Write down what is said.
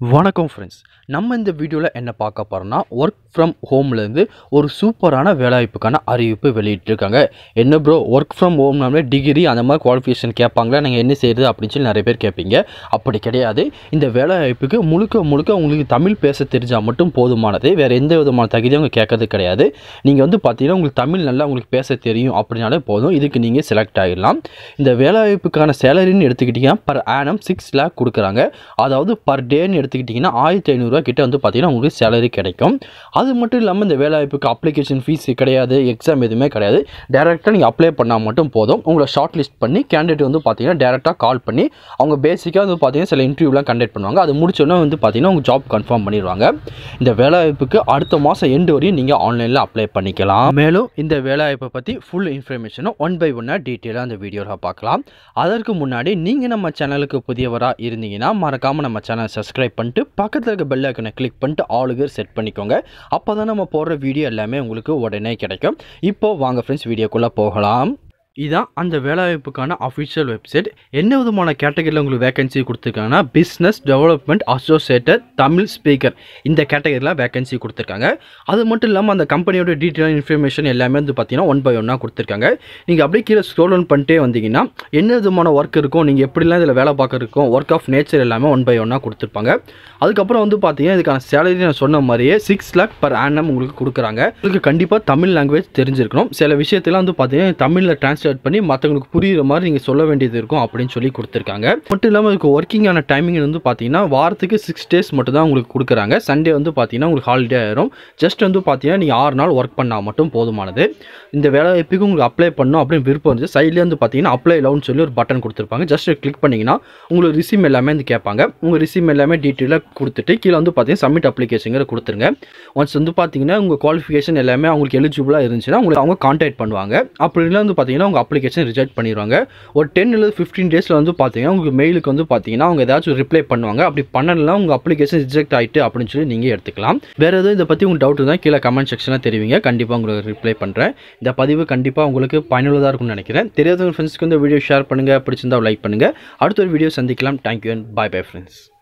வணக்கம் ஃப்ரெண்ட்ஸ் நம்ம இந்த வீடியோவில் என்ன பார்க்க போகிறோம்னா ஒர்க் ஃப்ரம் ஹோம்லேருந்து ஒரு சூப்பரான வேலைவாய்ப்புக்கான அறிவிப்பு வெளியிட்டிருக்காங்க என்ன ப்ரோ ஒர்க் ஃப்ரம் ஹோம்னாலே டிகிரி அந்த மாதிரி குவாலிஃபிகேஷன் கேட்பாங்களா நீங்கள் என்ன செய்கிறது அப்படின்னு சொல்லி நிறைய பேர் கேட்பீங்க அப்படி கிடையாது இந்த வேலைவாய்ப்புக்கு முழுக்க முழுக்க உங்களுக்கு தமிழ் பேச தெரிஞ்சால் மட்டும் போதுமானது வேறு எந்த விதமான தகுதியும் அவங்க கேட்கறது கிடையாது நீங்கள் வந்து பார்த்தீங்கன்னா உங்களுக்கு தமிழ் நல்லா உங்களுக்கு பேச தெரியும் அப்படின்னாலே போதும் இதுக்கு நீங்கள் செலக்ட் ஆகிடலாம் இந்த வேலைவாய்ப்புக்கான சேலரின்னு எடுத்துக்கிட்டிங்கன்னா பர் ஆனம் சிக்ஸ் லேக் கொடுக்குறாங்க அதாவது பர் டேன்னு எடுத்துக்கிட்டிங்கன்னா ஆயிரத்தி ஐநூறுரூவா கிட்ட வந்து பார்த்தீங்கன்னா உங்களுக்கு சேலரி கிடைக்கும் அது மட்டும் இல்லாமல் இந்த வேலைவாய்ப்புக்கு அப்ளிகேஷன் ஃபீஸ் கிடையாது எக்ஸாம் எதுவுமே கிடையாது டேரெக்டாக நீங்கள் அப்ளை பண்ணால் மட்டும் போதும் உங்களை ஷார்ட் லிஸ்ட் பண்ணி கேண்டிடேட் வந்து பார்த்தீங்கன்னா டேரெக்டாக கால் பண்ணி அவங்க பேசிக்காக வந்து பார்த்தீங்கன்னா சில இன்டர்வியூலாம் கண்டக்ட் பண்ணுவாங்க அது முடிச்சோன்னே வந்து பார்த்தீங்கன்னா உங்கள் ஜாப் கன்ஃபார்ம் பண்ணிடுவாங்க இந்த வேலைவாய்ப்புக்கு அடுத்த மாதம் எண்டு வரையும் நீங்கள் ஆன்லைனில் அப்ளை பண்ணிக்கலாம் மேலும் இந்த வேலைவாய்ப்பை பற்றி ஃபுல் இன்ஃபர்மேஷனும் ஒன் பை ஒன்னாக டீட்டெயிலாக அந்த வீடியோவில் பார்க்கலாம் அதற்கு முன்னாடி நீங்கள் நம்ம சேனலுக்கு புதியவராக இருந்தீங்கன்னா மறக்காமல் நம்ம சேனலை சப்ஸ்கிரைப் பண்ணிட்டு பக்கத்தில் இருக்க பெல் ஐக்கனை கிளிக் பண்ணிட்டு ஆளுக்கு செட் பண்ணிக்கோங்க அப்போ தான் நம்ம போடுற வீடியோ எல்லாமே உங்களுக்கு உடனே கிடைக்கும் இப்போ வாங்க ஃப்ரெண்ட்ஸ் வீடியோக்குள்ளே போகலாம் இதான் அந்த வேலைவாய்ப்புக்கான அஃபிஷியல் வெப்சைட் என்ன விதமான கேட்டகரியில் உங்களுக்கு வேகன்சி கொடுத்துருக்காங்கன்னா business development associated Tamil speaker இந்த கேட்டகரியில் வேகன்சி கொடுத்துருக்காங்க அது மட்டும் இல்லாமல் அந்த கம்பெனியோட டீட்டெயில் இன்ஃபர்மேஷன் எல்லாமே வந்து பார்த்தீங்கன்னா ஒன் பை ஒன்னாக கொடுத்துருக்காங்க நீங்கள் அப்படியே கீழே ஸ்க்ரோல் டவுன் பண்ணிட்டே வந்தீங்கன்னா என்ன விதமான ஒர்க் இருக்கும் நீங்கள் எப்படிலாம் இதில் வேலை பார்க்க இருக்கும் ஒர்க் ஆஃப் நேச்சர் எல்லாமே ஒன் பை ஒன்னாக கொடுத்துருப்பாங்க அதுக்கப்புறம் வந்து பார்த்தீங்கன்னா இதுக்கான சேலரி நான் சொன்ன மாதிரியே சிக்ஸ் லேக் பர் ஆனம் உங்களுக்கு கொடுக்குறாங்க உங்களுக்கு கண்டிப்பாக தமிழ் லாங்குவேஜ் தெரிஞ்சிருக்கணும் சில விஷயத்தெல்லாம் வந்து பார்த்தீங்கன்னா தமிழில் டிரான்ஸ்லேட் பண்ணி மற்றவங்களுக்கு புரியுற மாதிரி நீங்கள் சொல்ல வேண்டியது இருக்கும் அப்படின்னு சொல்லி கொடுத்துருக்காங்க மட்டும் இல்லாமல் இதுக்கு ஒர்க்கிங்கான டைமிங் வந்து பார்த்தீங்கன்னா வாரத்துக்கு சிக்ஸ் டேஸ் மட்டும் தான் உங்களுக்கு கொடுக்குறாங்க சண்டே வந்து பார்த்தீங்கன்னா உங்களுக்கு ஹாலிடே ஆயிரும் ஜஸ்ட் வந்து பார்த்தீங்கன்னா நீங்கள் ஆறு நாள் ஒர்க் பண்ணால் மட்டும் போதுமானது இந்த வேலை வாய்ப்புக்கு உங்களுக்கு அப்ளை பண்ணணும் அப்படின்னு விருப்பம் இருந்துச்சு சைட்லேயே வந்து பார்த்தீங்கன்னா அப்ளை லவுன்னு சொல்லி ஒரு பட்டன் கொடுத்துருப்பாங்க ஜஸ்ட் கிளிக் பண்ணிங்கன்னா உங்களுக்கு ரிசீம் எல்லாமே வந்து கேட்பாங்க உங்கள் ரிசீம் எல்லாமே டீட்டெயிலாக கொடுத்துட்டு கீழே வந்து பார்த்தீங்கன்னா சப்மிட் அப்ளிகேஷன் கொடுத்துருங்க ஒன்ஸ் வந்து பார்த்தீங்கன்னா உங்கள் குவாலிஃபிகேஷன் எல்லாமே அவங்களுக்கு எலிஜிபிளாக இருந்துச்சுன்னா உங்களுக்கு அவங்க கான்டாக்ட் பண்ணுவாங்க அப்படி இல்லை வந்து பார்த்தீங்கன்னா உங்கள் அப்ளிகேஷன் ரிஜெக்ட் பண்ணிடுவாங்க ஒரு டென் இல்லை ஃபிஃப்டீன் டேஸில் வந்து பார்த்தீங்கன்னா உங்களுக்கு மெயிலுக்கு வந்து பார்த்தீங்கன்னா அவங்க ஏதாச்சும் ரிப்ளை பண்ணுவாங்க அப்படி பண்ணலாம் உங்கள் அப்ளிகேஷன் ரிஜெக்ட் ஆகிட்டு அப்படின்னு சொல்லி நீங்கள் எடுத்துக்கலாம் வேறு எதுவும் இதை பற்றி உங்களுக்கு டவுட் இருந்தால் கீழே கமெண்ட் செக்ஷனில் தெரிவிங்க கண்டிப்பாக உங்களுக்கு ரிப்ளை பண்ணுறேன் இந்த பதிவு கண்டிப்பாக உங்களுக்கு பயனுள்ளதாக இருக்கும்னு நினைக்கிறேன் தெரியாதவங்க ஃப்ரெண்ட்ஸ்க்கு இந்த வீடியோ ஷேர் பண்ணுங்கள் பிடிச்சிருந்தா லைக் பண்ணுங்கள் அடுத்த ஒரு வீடியோ சந்திக்கலாம் thank you and bye bye friends